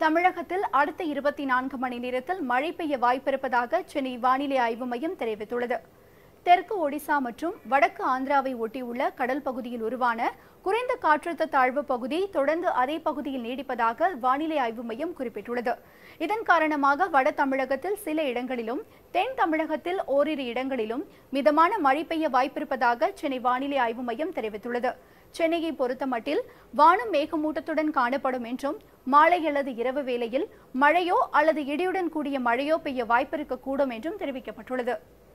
தமிழகத்தில் அடுத்த இருபத்தி நான்கு மணி நேரத்தில் மழை பெய்ய வாய்ப்பிருப்பதாக சென்னை வானிலை ஆய்வு மையம் தெரிவித்துள்ளது தெற்கு ஒடிசா மற்றும் வடக்கு ஆந்திராவை ஒட்டியுள்ள கடல் பகுதியில் உருவான குறைந்த காற்றழுத்த தாழ்வு பகுதி தொடர்ந்து அதே பகுதியில் நீடிப்பதாக வானிலை ஆய்வு மையம் குறிப்பிட்டுள்ளது இதன் காரணமாக வட தமிழகத்தில் சில இடங்களிலும் தென் தமிழகத்தில் ஓரிரு இடங்களிலும் மிதமான மழை பெய்ய வாய்ப்பிருப்பதாக சென்னை வானிலை ஆய்வு மையம் தெரிவித்துள்ளது சென்னையை பொறுத்தமட்டில் வானம் மேகமூட்டத்துடன் காணப்படும் என்றும் மாலை அல்லது இரவு வேளையில் மழையோ அல்லது இடியுடன் கூடிய மழையோ பெய்ய வாய்ப்பிருக்கக்கூடும் என்றும் தெரிவிக்கப்பட்டுள்ளது